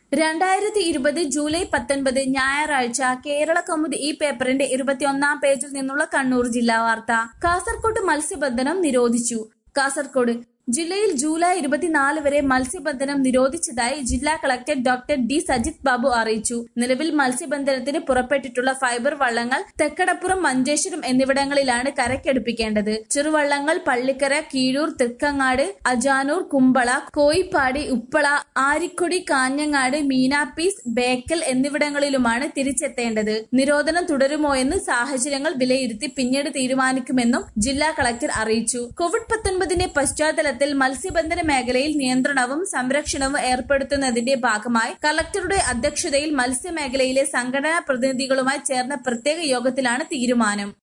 രണ്ടായിരത്തി ഇരുപത് ജൂലൈ പത്തൊൻപത് ഞായറാഴ്ച കേരള കൗമുദി ഈ പേപ്പറിന്റെ ഇരുപത്തിയൊന്നാം പേജിൽ നിന്നുള്ള കണ്ണൂർ ജില്ലാ വാർത്ത കാസർകോട്ട് മത്സ്യബന്ധനം നിരോധിച്ചു കാസർകോട് ജില്ലയിൽ ജൂലൈ ഇരുപത്തിനാല് വരെ മത്സ്യബന്ധനം നിരോധിച്ചതായി ജില്ലാ collector doctor D Sajith Babu അറിയിച്ചു നിലവിൽ മത്സ്യബന്ധനത്തിന് പുറപ്പെട്ടിട്ടുള്ള ഫൈബർ വള്ളങ്ങൾ തെക്കടപ്പുറം മഞ്ചേശ്വരം എന്നിവിടങ്ങളിലാണ് കരയ്ക്കടുപ്പിക്കേണ്ടത് ചെറുവള്ളങ്ങൾ പള്ളിക്കര കീഴൂർ തൃക്കങ്ങാട് അജാനൂർ കുമ്പള കോയിപ്പാടി ഉപ്പള ആരിക്കൊടി കാഞ്ഞങ്ങാട് മീനാപ്പീസ് ബേക്കൽ എന്നിവിടങ്ങളിലുമാണ് തിരിച്ചെത്തേണ്ടത് നിരോധനം തുടരുമോ എന്ന് സാഹചര്യങ്ങൾ വിലയിരുത്തി പിന്നീട് തീരുമാനിക്കുമെന്നും ജില്ലാ കളക്ടർ അറിയിച്ചു കോവിഡ് പത്തൊൻപതിന്റെ പശ്ചാത്തലത്തിൽ മത്സ്യബന്ധന മേഖലയിൽ നിയന്ത്രണവും സംരക്ഷണവും ഏർപ്പെടുത്തുന്നതിന്റെ ഭാഗമായി കളക്ടറുടെ അധ്യക്ഷതയിൽ മത്സ്യമേഖലയിലെ സംഘടനാ പ്രതിനിധികളുമായി ചേർന്ന പ്രത്യേക യോഗത്തിലാണ് തീരുമാനം